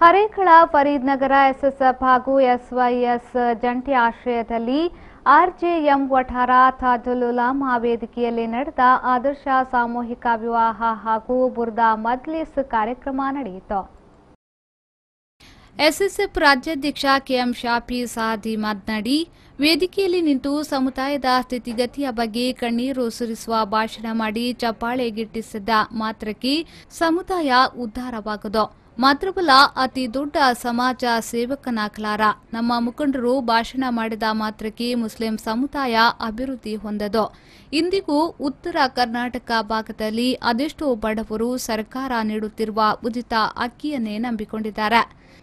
Harekala Fareed Nagar SSF ಹಾಗೂ SYS ಜಂಟಿ ಆಶ್ರಯದಲ್ಲಿ ಆರ್ಜೆಎಂ ವಠಾರ ತಾಜುಲ್ ಉಲಾಮಾ ವೇದಿಕೆಯಲ್ಲಿ ನಡೆದ ಆದರ್ಶ ಸಾಮೂಹಿಕ ವಿವಾಹ ಹಾಗೂ ಬುರ್ದಾ ಮಜ್ಲಿಸ್ ಕಾರ್ಯಕ್ರಮ ನಡೆಯಿತು ಎಸ್ಎಸ್ಎಫ್ ರಾಜ್ಯಾಧ್ಯಕ್ಷ ಕೆಎಂ ಶಾಫಿ ಸಾದಿ ಮಾತನಾಡಿ ವೇದಿಕೆಯಲ್ಲಿ ನಿಂತು ಸಮುದಾಯದ ಸ್ಥಿತಿಗತಿಯ ಬಗ್ಗೆ ಕಣ್ಣೀರು ಸುರಿಸುವ ಭಾಷಣ ಮಾಡಿ ಚಪ್ಪಾಳೆ ಗಿಟ್ಟಿಸಿದ ಮಾತ್ರಕ್ಕೆ ಸಮುದಾಯ ಉದ್ಧಾರವಾಗದು ಮಾತ್ರವಲ್ಲ ಅತಿ ದೊಡ್ಡ ಸಮಾಜ ಸೇವಕನಾಗಲಾರ ನಮ್ಮ ಮುಖಂಡರು ಭಾಷಣ ಮಾಡಿದ ಮಾತ್ರಕ್ಕೆ ಮುಸ್ಲಿಂ ಸಮುದಾಯ ಅಭಿವೃದ್ಧಿ ಹೊಂದದು ಇಂದಿಗೂ ಉತ್ತರ ಕರ್ನಾಟಕ ಭಾಗದಲ್ಲಿ ಅದೆಷ್ಟೋ ಬಡವರು ಸರ್ಕಾರ ನೀಡುತ್ತಿರುವ ಉಚಿತ ಅಕ್ಕಿಯನ್ನೇ ನಂಬಿಕೊಂಡಿದ್ದಾರೆ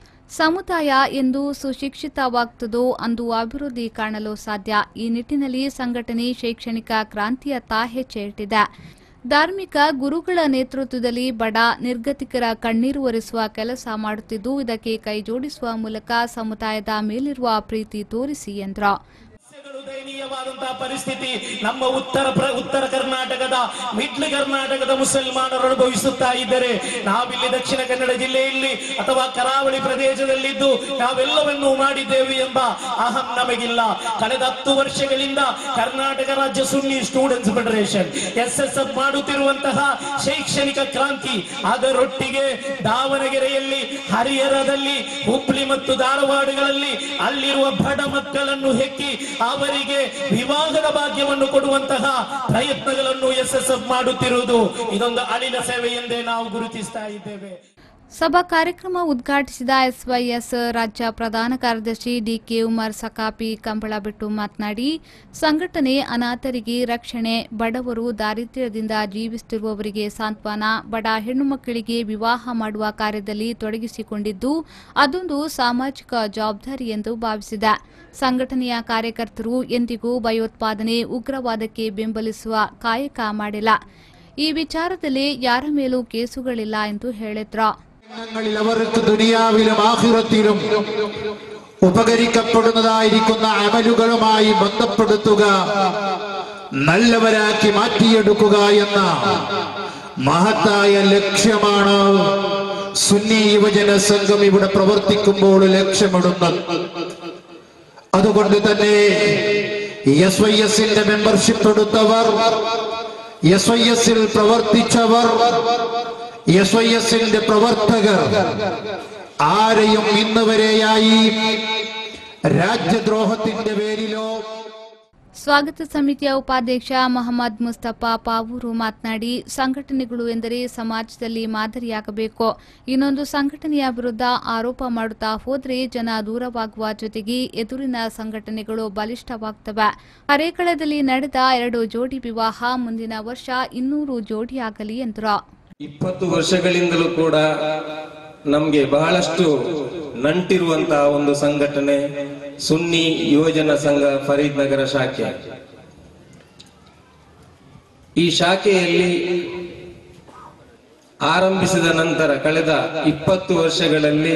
ಸಮುದಾಯ ಎಂದು ಸುಶಿಕ್ಷಿತವಾಗ್ತದೋ ಅಂದು ಅಭಿವೃದ್ಧಿ ಕಾಣಲು ಸಾಧ್ಯ ಈ ನಿಟ್ಟಿನಲ್ಲಿ ಸಂಘಟನೆ ಶೈಕ್ಷಣಿಕ ಕ್ರಾಂತಿಯತ್ತ ಹೆಜ್ಜೆ ಇಟ್ಟಿದೆ ಧಾರ್ಮಿಕ ಗುರುಗಳ ನೇತೃತ್ವದಲ್ಲಿ ಬಡ ನಿರ್ಗತಿಕರ ಕಣ್ಣೀರು ಒರೆಸುವ ಕೆಲಸ ಮಾಡುತ್ತಿದ್ದು ಇದಕ್ಕೆ ಕೈಜೋಡಿಸುವ ಮೂಲಕ ಸಮುದಾಯದ ಮೇಲಿರುವ ಪ್ರೀತಿ ತೋರಿಸಿ ಎಂದರು ಸಮಸ್ಯೆಗಳು ದಯನೀಯವಾದಂತಹ ಪರಿಸ್ಥಿತಿ ನಮ್ಮ ಉತ್ತರ ಪ್ರ- ಉತ್ತರ ಕರ್ನಾಟಕದ ಮಿಡ್ಲ್ ಕರ್ನಾಟಕದ ಮುಸಲ್ಮಾನರು ಅನುಭವಿಸುತ್ತಾ ಇದ್ದರೆ ನಾವಿಲ್ಲಿ ದಕ್ಷಿಣ ಕನ್ನಡ ಜಿಲ್ಲೆಯಲ್ಲಿ ಅಥವಾ ಕರಾವಳಿ ಪ್ರದೇಶದಲ್ಲಿದ್ದು ನಾವೆಲ್ಲವನ್ನೂ ಮಾಡಿದ್ದೇವೆ ಎಂಬ ಅಹಂ ನಮಗಿಲ್ಲ ಕಳೆದ ಹತ್ತು ವರ್ಷಗಳಿಂದ ಕರ್ನಾಟಕ ರಾಜ್ಯ Sunni students federation S S F ಮಾಡುತ್ತಿರುವಂತಹ ಶೈಕ್ಷಣಿಕ ಕ್ರಾಂತಿ ಅದರೊಟ್ಟಿಗೆ ದಾವಣಗೆರೆಯಲ್ಲಿ ಹರಿಹರದಲ್ಲಿ ಹುಬ್ಳಿ ಮತ್ತು ಧಾರವಾಡಗಳಲ್ಲಿ ಅಲ್ಲಿರುವ ಬಡ ಮಕ್ಕಳನ್ನು ಹೆಕ್ಕಿ ಅವರಿಗೆ ವಿವಾಹದ ಭಾಗ್ಯವನ್ನು ಕೊಡುವಂತಹ ಪ್ರಯತ್ನಗಳನ್ನು ಎಸ್ ಎಸ್ ಎಫ್ ಮಾಡುತ್ತಿರುವುದು ಇದೊಂದು ಅಳಿಲ ಸೇವೆ ಎಂದೇ ನಾವು ಗುರುತಿಸ್ತಾ ಇದ್ದೇವೆ ಸಭಾ ಕಾರ್ಯಕ್ರಮ ಉದ್ಘಾಟಿಸಿದ ಎಸ್ವೈಎಸ್ ರಾಜ್ಯ ಪ್ರಧಾನ ಕಾರ್ಯದರ್ಶಿ ಡಿಕೆ ಉಮರ್ ಸಕಾಪಿ ಕಂಬಳಬೆಟ್ಟು ಮಾತನಾಡಿ ಸಂಘಟನೆ ಅನಾಥರಿಗೆ ರಕ್ಷಣೆ ಬಡವರು ದಾರಿದ್ರ್ಯದಿಂದ ಜೀವಿಸುತ್ತಿರುವವರಿಗೆ ಸಾಂತ್ವನ ಬಡ ಹೆಣ್ಣು ಮಕ್ಕಳಿಗೆ ವಿವಾಹ ಮಾಡುವ ಕಾರ್ಯದಲ್ಲಿ ತೊಡಗಿಸಿಕೊಂಡಿದ್ದು ಅದೊಂದು ಸಾಮಾಜಿಕ ಜವಾಬ್ದಾರಿ ಎಂದು ಭಾವಿಸಿದೆ ಸಂಘಟನೆಯ ಕಾರ್ಯಕರ್ತರು ಎಂದಿಗೂ ಭಯೋತ್ಪಾದನೆ ಉಗ್ರವಾದಕ್ಕೆ ಬೆಂಬಲಿಸುವ ಕಾಯಕ ಮಾಡಿಲ್ಲ ഈ വിചാരത്തിലെ ಯಾರ ಮೇಲೂ ಕೇಸುಗಳಿಲ್ಲ ಎಂದು ಹೇಳಿದ್ರು ങ്ങളിൽ അവർക്ക് ദുനിയാവിലും ആഹിറത്തിലും ഉപകരിക്കപ്പെടുന്നതായിരിക്കുന്ന അമലുകളുമായി ബന്ധപ്പെടുത്തുക നല്ലവരാക്കി മാറ്റിയെടുക്കുക എന്ന മഹത്തായ ലക്ഷ്യമാണ് സുന്നി യുവജന സംഘം ഇവിടെ പ്രവർത്തിക്കുമ്പോൾ ലക്ഷ്യമിടുന്നത് അതുകൊണ്ട് തന്നെ എസ് വൈ എസിന്റെ മെമ്പർഷിപ്പ് എടുത്തവർ എസ് വൈ എസിൽ പ്രവർത്തിച്ചവർ എസ് വൈ എസിന്റെ പ്രവർത്തകർ ആരെയും ഇന്ന് വരെയായി രാജ്യദ്രോഹത്തിന്റെ പേരിലോ ಸ್ವಾಗತ ಸಮಿತಿಯ ಉಪಾಧ್ಯಕ್ಷ ಮೊಹಮ್ಮದ್ ಮುಸ್ತಫಾ ಪಾವೂರು ಮಾತನಾಡಿ ಸಂಘಟನೆಗಳು ಎಂದರೆ ಸಮಾಜದಲ್ಲಿ ಮಾದರಿಯಾಗಬೇಕು ಇನ್ನೊಂದು ಸಂಘಟನೆಯ ವಿರುದ್ಧ ಆರೋಪ ಮಾಡುತ್ತಾ ಹೋದರೆ ಜನ ದೂರವಾಗುವ ಜೊತೆಗೆ ಎದುರಿನ ಸಂಘಟನೆಗಳು ಬಲಿಷ್ಠವಾಗ್ತವೆ ಹರೇಕಳದಲ್ಲಿ ನಡೆದ ಎರಡು ಜೋಡಿ ವಿವಾಹ ಮುಂದಿನ ವರ್ಷ ಇನ್ನೂರು ಜೋಡಿಯಾಗಲಿ ಎಂದರು ಇಪ್ಪತ್ತು ವರ್ಷಗಳಿಂದಲೂ ಕೂಡ ನಮ್ಗೆ ಬಹಳಷ್ಟು ನಂಟಿರುವಂತಹ ಒಂದು ಸಂಘಟನೆ ಸುನ್ನಿ ಯುವಜನ ಸಂಘ ಫರೀದ್ ನಗರ ಶಾಖೆ ಈ ಶಾಖೆಯಲ್ಲಿ ಆರಂಭಿಸಿದ ನಂತರ ಕಳೆದ ಇಪ್ಪತ್ತು ವರ್ಷಗಳಲ್ಲಿ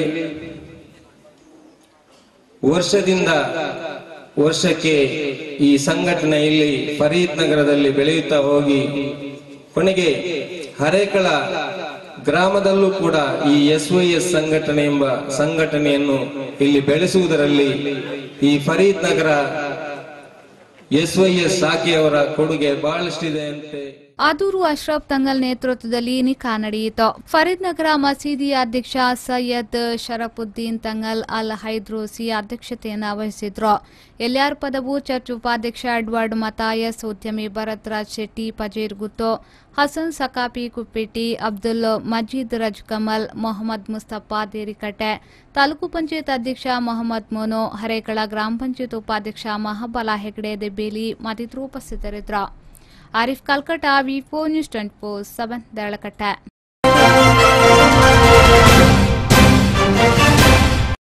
ವರ್ಷದಿಂದ ವರ್ಷಕ್ಕೆ ಈ ಸಂಘಟನೆಯಲ್ಲಿ ಫರೀದ್ ನಗರದಲ್ಲಿ ಬೆಳೆಯುತ್ತಾ ಹೋಗಿ ಕೊನೆಗೆ ಹರೇಕಳ ಗ್ರಾಮದಲ್ಲೂ ಕೂಡ ಈ ಎಸ್ ವೈ ಎಸ್ ಸಂಘಟನೆ ಎಂಬ ಸಂಘಟನೆಯನ್ನು ಇಲ್ಲಿ ಬೆಳೆಸುವುದರಲ್ಲಿ ಈ Fareed Nagar S Y S ಶಾಖೆಯವರ ಕೊಡುಗೆ ಬಹಳಷ್ಟಿದೆ ಅಂತೆ ಆದೂರು ಅಶ್ರಫ್ ತಂಗಲ್ ನೇತೃತ್ವದಲ್ಲಿ ನಿಖಾ ನಡೆಯಿತು ಫರೀದ್ ನಗರ ಮಸೀದಿಯ ಅಧ್ಯಕ್ಷ ಸೈಯದ್ ಶರಫುದ್ದೀನ್ ತಂಗಲ್ ಅಲ್ ಹೈದ್ರೋಸಿ ಅಧ್ಯಕ್ಷತೆಯನ್ನು ವಹಿಸಿದ್ರು ಎಲ್ಯಾರ್ ಪದವು ಚರ್ಚ್ ಉಪಾಧ್ಯಕ್ಷ ಎಡ್ವರ್ಡ್ ಮತಾಯಸ್ ಉದ್ಯಮಿ ಭರತ್ ರಾಜ್ ಶೆಟ್ಟಿ ಪಜೀರ್ ಗುತ್ತೋ ಹಸನ್ ಸಕಾಪಿ ಕುಪ್ಪೆಟ್ಟಿ ಅಬ್ದುಲ್ ಮಜೀದ್ ರಜ್ ಕಮಲ್ ಮೊಹಮ್ಮದ್ ಮುಸ್ತಫಾ ದೇರಿಕಟ್ಟೆ ತಾಲೂಕು ಪಂಚಾಯತ್ ಅಧ್ಯಕ್ಷ ಮೊಹಮ್ಮದ್ ಮೋನೋ ಹರೇಕಳ ಗ್ರಾಮ ಪಂಚಾಯತ್ ಉಪಾಧ್ಯಕ್ಷ ಮಹಾಬಲ ಹೆಗಡೆ ದೆಬೇಲಿ ಮತ್ತಿತರರು ಉಪಸ್ಥಿತರಿದ್ದರು Arif Kalkatta V four news twenty four seven ದಳಕಟ್ಟೆ